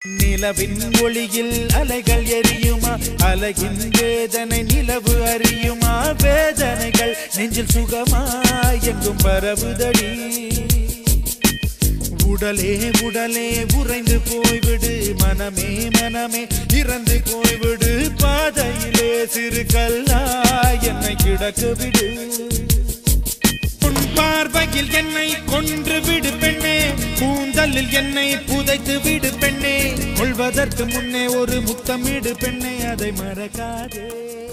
நிலவின் ஒளியில் அலைகள் எரியுமா அலையின் வேதனை நிலவு அறியுமா வேதனைகள் நெஞ்சில் சுகமா எங்கும் பரவுதடி உடலே உடலே உறைந்து போய்விடு மனமே மனமே இறந்து போய்விடு பாதையிலே சிறு கல்லா என்னை கிடக்கு விடு உன் பார்வையில் என்னை கொன்று விடு பெண்ணே கூந்தலில் என்னை புதைத்து விடு பெண்ணே கொள்வதற்கு முன்னே ஒரு முத்தமிடு பெண்ணே அதை மறக்காதே